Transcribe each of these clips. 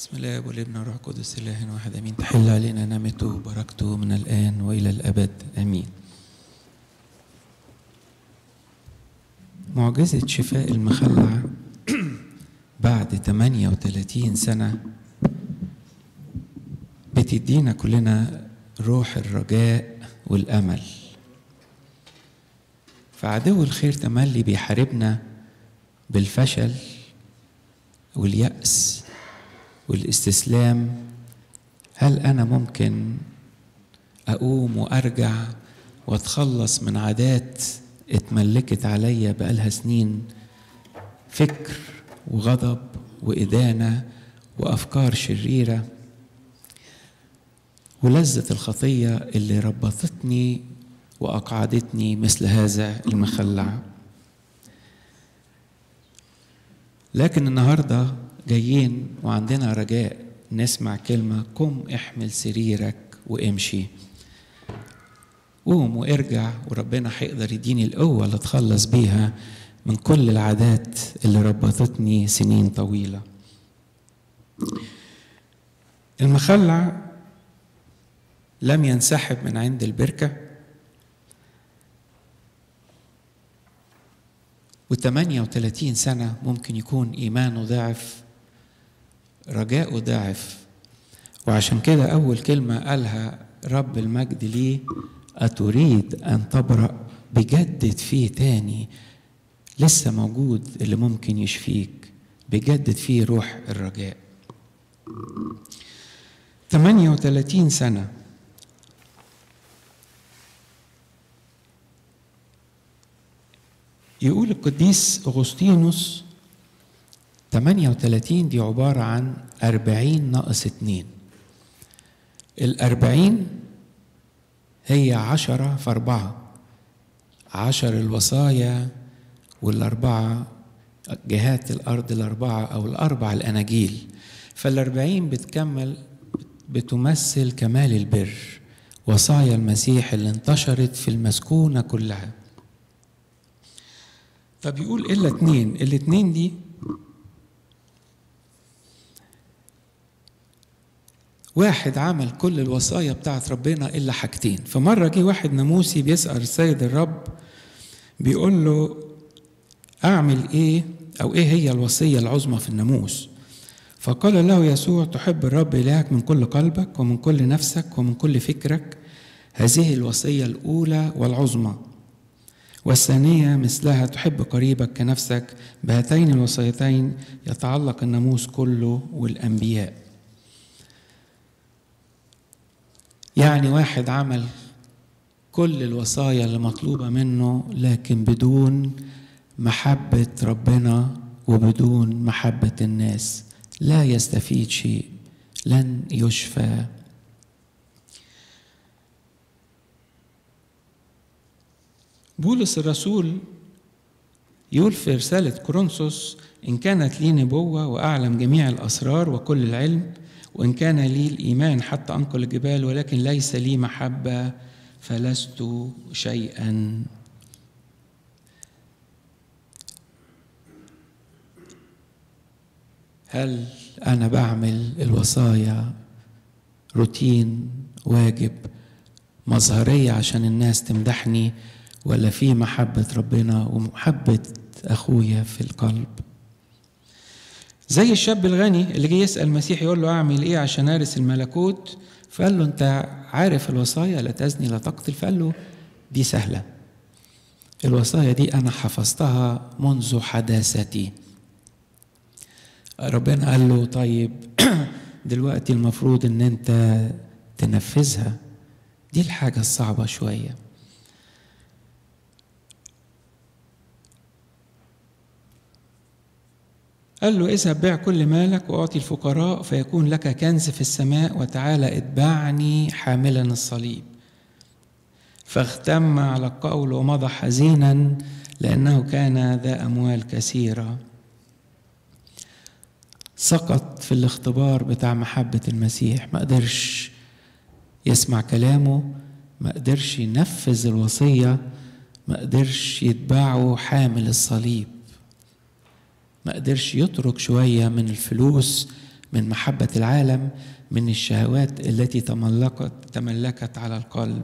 بسم الله والابن والروح القدس اله واحد امين تحل علينا نعمته وبركته من الان والى الابد امين معجزة شفاء المخلع بعد 38 سنة بتدينا كلنا روح الرجاء والأمل فعدو الخير تملي بيحاربنا بالفشل واليأس والاستسلام هل أنا ممكن أقوم وأرجع وأتخلص من عادات اتملكت عليا بقالها سنين فكر وغضب وإدانة وأفكار شريرة ولذة الخطية اللي ربطتني وأقعدتني مثل هذا المخلع لكن النهارده جايين وعندنا رجاء نسمع كلمة قم احمل سريرك وامشي قوم وارجع وربنا هيقدر يديني القوة اللي اتخلص بيها من كل العادات اللي ربطتني سنين طويلة المخلع لم ينسحب من عند البركة وثمانية وثلاثين سنة ممكن يكون إيمانه ضعف رجاؤه ضعف وعشان كده أول كلمة قالها رب المجد ليه أتريد أن تبرأ بجدد فيه تاني لسه موجود اللي ممكن يشفيك بجدد فيه روح الرجاء 38 سنة يقول القديس أغسطينوس 38 دي عبارة عن 40 ناقص 2 الأربعين هي عشرة في أربعة عشر الوصايا والأربعة جهات الأرض الأربعة أو الأربع الأناجيل فالأربعين بتكمل بتمثل كمال البر وصايا المسيح اللي انتشرت في المسكونة كلها فبيقول إلا اتنين الاتنين دي واحد عمل كل الوصايا بتاعت ربنا إلا حاجتين فمرة جه واحد ناموسي بيسأل السيد الرب بيقول له أعمل إيه أو إيه هي الوصية العظمى في الناموس فقال له يسوع تحب الرب إلهك من كل قلبك ومن كل نفسك ومن كل فكرك هذه الوصية الأولى والعظمى والثانية مثلها تحب قريبك كنفسك بهاتين الوصيتين يتعلق الناموس كله والأنبياء يعني واحد عمل كل الوصايا اللي مطلوبة منه لكن بدون محبة ربنا وبدون محبة الناس لا يستفيد شيء لن يشفى بولس الرسول يقول في رسالة كورنثوس إن كانت لي نبوة وأعلم جميع الأسرار وكل العلم وإن كان لي الإيمان حتى أنقل الجبال ولكن ليس لي محبة فلست شيئا هل أنا بعمل الوصايا روتين واجب مظهرية عشان الناس تمدحني ولا في محبة ربنا ومحبة أخويا في القلب زي الشاب الغني اللي جه يسأل المسيح يقول له أعمل إيه عشان أرث الملكوت فقال له أنت عارف الوصايا لا تزني لا تقتل فقال له دي سهلة الوصايا دي أنا حفظتها منذ حداثتي ربنا قال له طيب دلوقتي المفروض ان انت تنفذها دي الحاجة الصعبة شوية قال له اذهب بيع كل مالك واعطي الفقراء فيكون لك كنز في السماء وتعالى اتبعني حاملا الصليب فاغتم على القول ومضى حزينا لانه كان ذا اموال كثيره سقط في الاختبار بتاع محبه المسيح ما قدرش يسمع كلامه ما قدرش ينفذ الوصيه ما قدرش يتبعه حامل الصليب ما قدرش يترك شوية من الفلوس من محبة العالم من الشهوات التي تملكت تملكت على القلب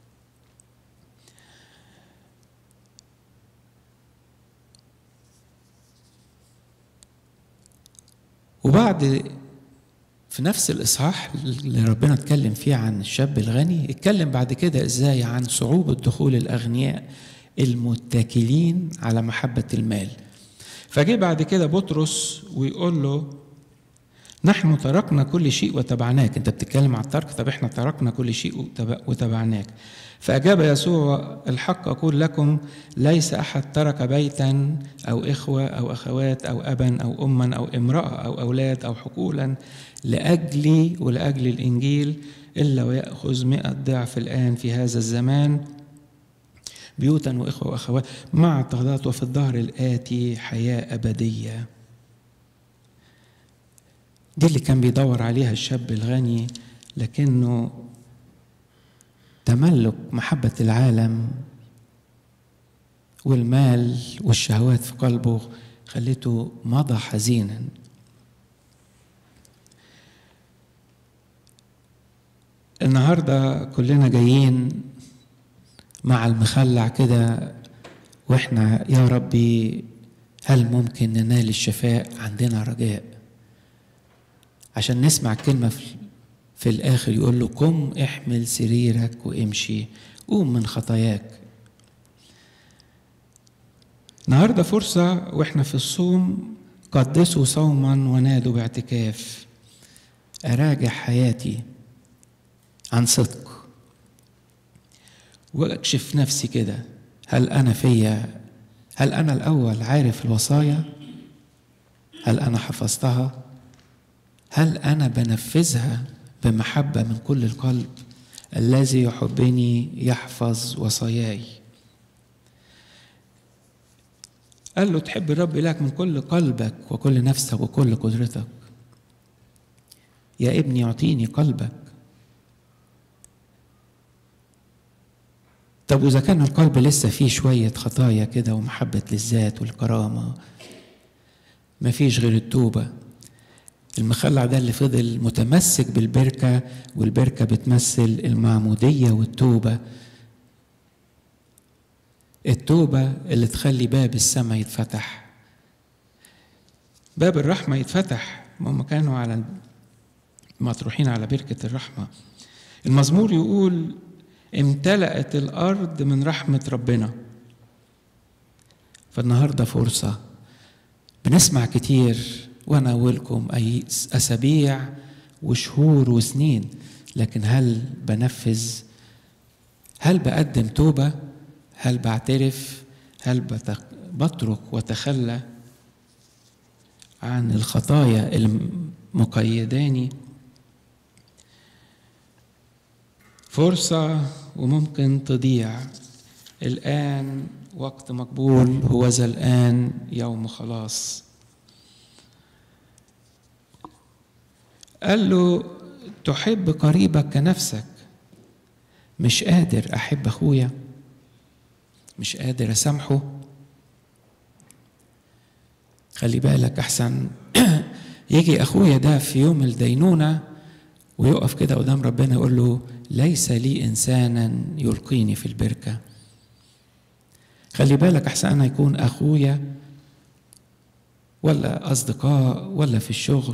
وبعد في نفس الإصحاح اللي ربنا اتكلم فيه عن الشاب الغني اتكلم بعد كده إزاي عن صعوبة دخول الأغنياء المتكلين على محبة المال فجه بعد كده بطرس ويقول له نحن تركنا كل شيء وتبعناك انت بتتكلم عن الترك طب احنا تركنا كل شيء وتبعناك فأجاب يسوع الحق أقول لكم ليس أحد ترك بيتا أو إخوة أو أخوات أو أبا أو أما أو امرأة أو أولاد أو حقولا لأجلي ولأجل الإنجيل إلا ويأخذ مئة ضعف الآن في هذا الزمان بيوتا وإخوة وأخوات مع اعتقادات وفي الظهر الآتي حياة أبدية دي اللي كان بيدور عليها الشاب الغني لكنه تملك محبة العالم والمال والشهوات في قلبه خلته مضى حزينا النهارده كلنا جايين مع المخلع كده واحنا يا ربي هل ممكن ننال الشفاء عندنا رجاء عشان نسمع كلمة في, في الآخر يقول له قم احمل سريرك وامشي قوم من خطاياك النهاردة فرصة واحنا في الصوم قدسوا صوما ونادوا باعتكاف أراجع حياتي عن صدق واكشف نفسي كده هل انا فيا هل انا الاول عارف الوصايا هل انا حفظتها هل انا بنفذها بمحبه من كل القلب الذي يحبني يحفظ وصاياي قال له تحب الرب إلهك من كل قلبك وكل نفسك وكل قدرتك يا ابني اعطيني قلبك طب وإذا كان القلب لسه فيه شوية خطايا كده ومحبة للذات والكرامة مفيش غير التوبة المخلع ده اللي فضل متمسك بالبركة والبركة بتمثل المعمودية والتوبة التوبة اللي تخلي باب السماء يتفتح باب الرحمة يتفتح هم كانوا على مطروحين على بركة الرحمة المزمور يقول امتلأت الأرض من رحمة ربنا فالنهاردة فرصة بنسمع كتير وأنا أولكم أي أسابيع وشهور وسنين لكن هل بنفذ هل بقدم توبة هل بعترف هل بترك وتخلى عن الخطايا المقيداني فرصة وممكن تضيع الآن وقت مقبول هو ذا الآن يوم خلاص قال له تحب قريبك كنفسك مش قادر أحب أخويا مش قادر أسامحه خلي بالك أحسن يجي أخويا ده في يوم الدينونة ويقف كده قدام ربنا يقول له ليس لي إنسانا يلقيني في البركة خلي بالك أحسن أنا يكون أخويا ولا أصدقاء ولا في الشغل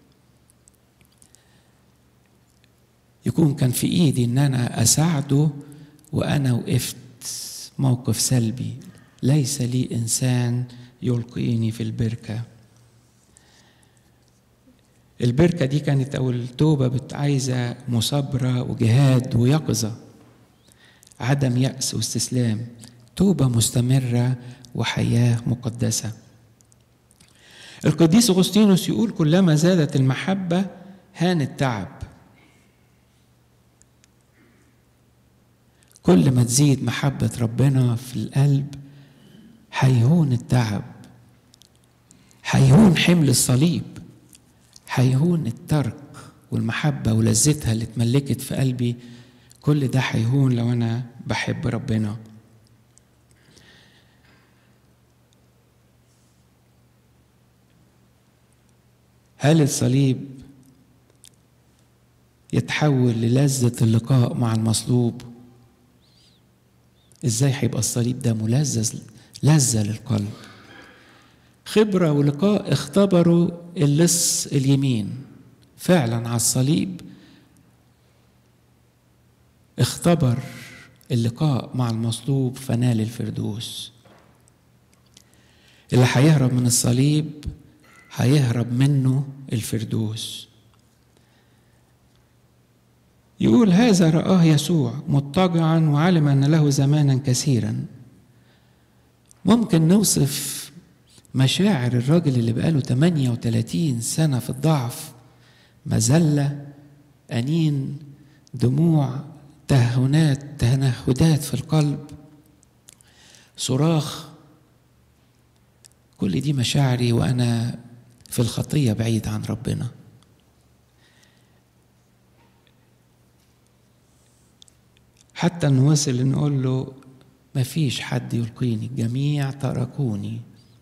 يكون كان في إيدي إن أنا أساعده وأنا وقفت موقف سلبي ليس لي إنسان يلقيني في البركة البركة دي كانت أو التوبة عايزة مثابرة وجهاد ويقظة عدم يأس واستسلام توبة مستمرة وحياة مقدسة القديس أغسطينوس يقول كلما زادت المحبة هان التعب كل ما تزيد محبة ربنا في القلب هيهون التعب هيهون حمل الصليب هيهون الترك والمحبة ولذتها اللي اتملكت في قلبي كل ده هيهون لو أنا بحب ربنا هل الصليب يتحول للذة اللقاء مع المصلوب ازاي هيبقى الصليب ده ملذذ لذة للقلب خبرة ولقاء اختبروا اللص اليمين فعلا على الصليب اختبر اللقاء مع المصلوب فنال الفردوس اللي هيهرب من الصليب هيهرب منه الفردوس يقول هذا رآه يسوع مضطجعا وعلم أن له زمانا كثيرا ممكن نوصف مشاعر الراجل اللي بقاله 38 سنة في الضعف مذلة أنين دموع تهنات تنهدات في القلب صراخ كل دي مشاعري وأنا في الخطية بعيد عن ربنا حتى نوصل نقول له ما فيش حد يلقيني الجميع تركوني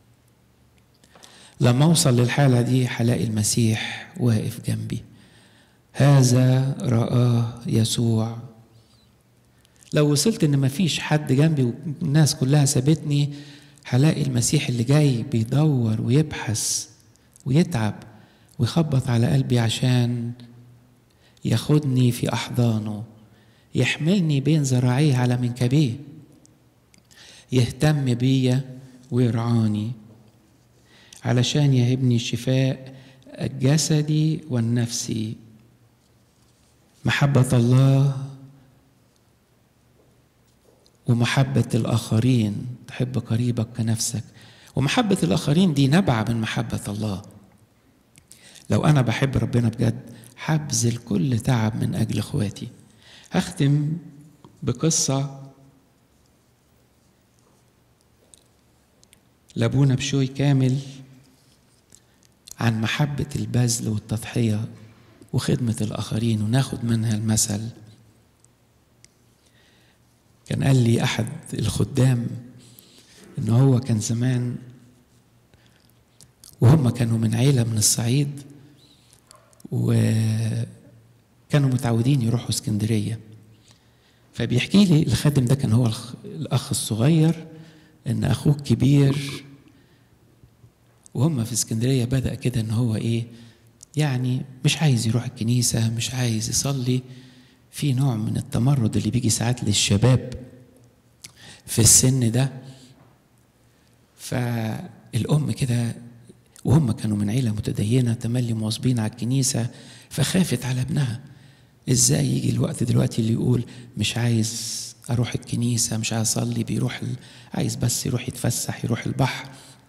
لما اوصل للحاله دي هلاقي المسيح واقف جنبي هذا رآه يسوع لو وصلت ان مفيش حد جنبي والناس كلها سابتني هلاقي المسيح اللي جاي بيدور ويبحث ويتعب ويخبط على قلبي عشان ياخدني في احضانه يحملني بين ذراعيه على منكبيه يهتم بيا ويرعاني علشان يهبني الشفاء الجسدي والنفسي محبة الله ومحبة الآخرين تحب قريبك كنفسك ومحبة الآخرين دي نبع من محبة الله لو أنا بحب ربنا بجد هبذل كل تعب من أجل إخواتي هختم بقصة لابونا بشوي كامل عن محبة البذل والتضحية وخدمة الآخرين وناخد منها المثل كان قال لي أحد الخدام إن هو كان زمان وهم كانوا من عيلة من الصعيد وكانوا متعودين يروحوا اسكندرية فبيحكي لي الخادم ده كان هو الأخ الصغير إن أخوه الكبير وهم في اسكندرية بدأ كده إن هو إيه يعني مش عايز يروح الكنيسة مش عايز يصلي في نوع من التمرد اللي بيجي ساعات للشباب في السن ده فالأم كده وهم كانوا من عيلة متدينة تملي مواظبين على الكنيسة فخافت على ابنها ازاي يجي الوقت دلوقتي اللي يقول مش عايز اروح الكنيسة مش عايز اصلي بيروح ال... عايز بس يروح يتفسح يروح البحر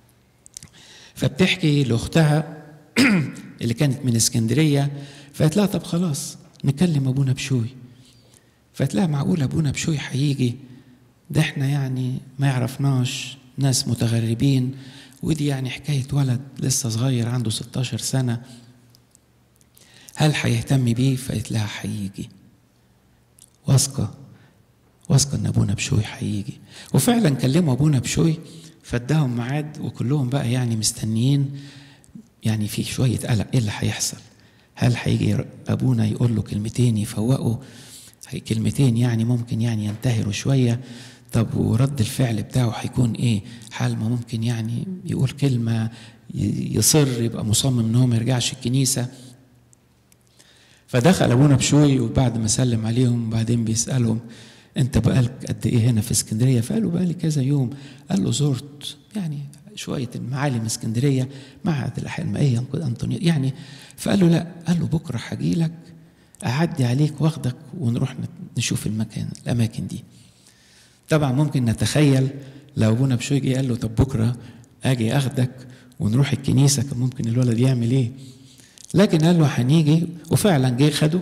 فبتحكي لاختها اللي كانت من اسكندرية فقالت لها طب خلاص نكلم ابونا بشوي فقالت لها معقول ابونا بشوي هيجي ده احنا يعني ما يعرفناش ناس متغربين ودي يعني حكاية ولد لسه صغير عنده 16 سنة هل هيهتم بيه فقالت لها هيجي واثقة واثقة ان ابونا بشوي هيجي وفعلا كلموا ابونا بشوي فاداهم ميعاد وكلهم بقى يعني مستنيين يعني في شوية قلق ايه اللي هيحصل هل هيجي ابونا يقول له كلمتين يفوقه كلمتين يعني ممكن يعني ينتهروا شوية طب ورد الفعل بتاعه هيكون ايه حال ما ممكن يعني يقول كلمة يصر يبقى مصمم ان هو ما يرجعش الكنيسة فدخل ابونا بشوي وبعد ما سلم عليهم بعدين بيسألهم انت بقالك قد ايه هنا في اسكندرية فقالوا بقالي كذا يوم قال له زرت يعني شوية معالم اسكندرية معهد الأحياء المائية أنطونيو يعني فقال له لا قال له بكرة هاجي لك أعدي عليك واخدك ونروح نشوف المكان الأماكن دي طبعا ممكن نتخيل لو ابونا بشوي جه قال له طب بكره اجي اخدك ونروح الكنيسه كان ممكن الولد يعمل ايه لكن قال له هنيجي وفعلا جه خده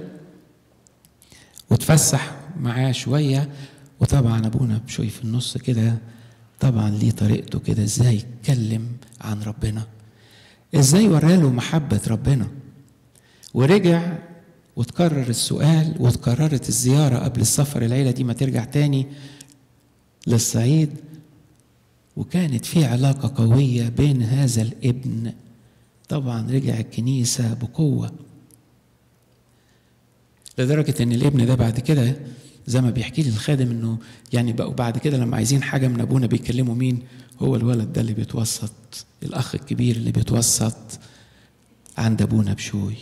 وتفسح معاه شويه وطبعا ابونا بشوي في النص كده طبعا ليه طريقته كده ازاي يتكلم عن ربنا ازاي وراله محبه ربنا ورجع وتكرر السؤال وتكررت الزياره قبل السفر العيله دي ما ترجع تاني للصعيد وكانت في علاقة قوية بين هذا الابن طبعا رجع الكنيسة بقوة لدرجة إن الابن ده بعد كده زي ما بيحكي لي الخادم إنه يعني بقوا بعد كده لما عايزين حاجة من أبونا بيكلموا مين؟ هو الولد ده اللي بيتوسط الأخ الكبير اللي بيتوسط عند أبونا بشوي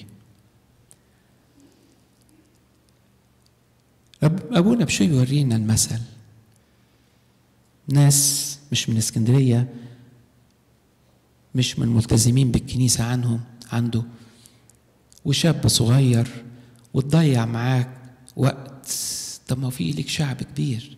أبونا بشوي يورينا المثل ناس مش من اسكندرية مش من ملتزمين بالكنيسة عنهم عنده وشاب صغير وتضيع معاك وقت طب ما في لك شعب كبير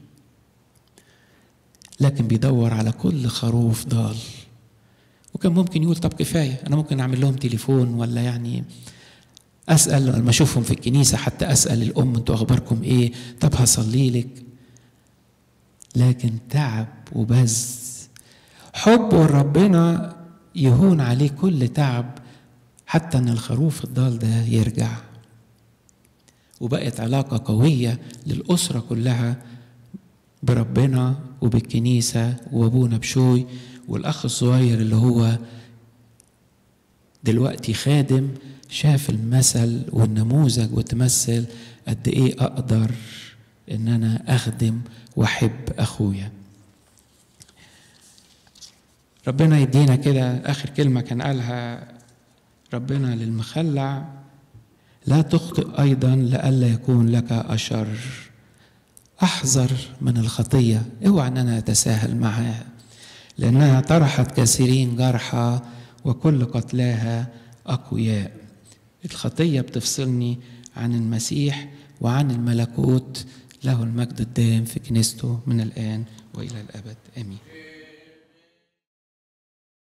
لكن بيدور على كل خروف ضال وكان ممكن يقول طب كفاية أنا ممكن أعمل لهم تليفون ولا يعني أسأل لما أشوفهم في الكنيسة حتى أسأل الأم أنتوا أخباركم إيه طب هصلي لك لكن تعب وبذل حبه لربنا يهون عليه كل تعب حتى ان الخروف الضال ده يرجع وبقت علاقة قوية للأسرة كلها بربنا وبالكنيسة وأبونا بشوي والأخ الصغير اللي هو دلوقتي خادم شاف المثل والنموذج وتمثل قد إيه أقدر إن أنا أخدم وأحب أخويا ربنا يدينا كده آخر كلمة كان قالها ربنا للمخلع لا تخطئ أيضا لئلا يكون لك أشر أحذر من الخطية اوعى أن أنا أتساهل معها لأنها طرحت كثيرين جرحى وكل قتلاها أقوياء الخطية بتفصلني عن المسيح وعن الملكوت له المجد الدائم في كنيسته من الآن وإلى الأبد آمين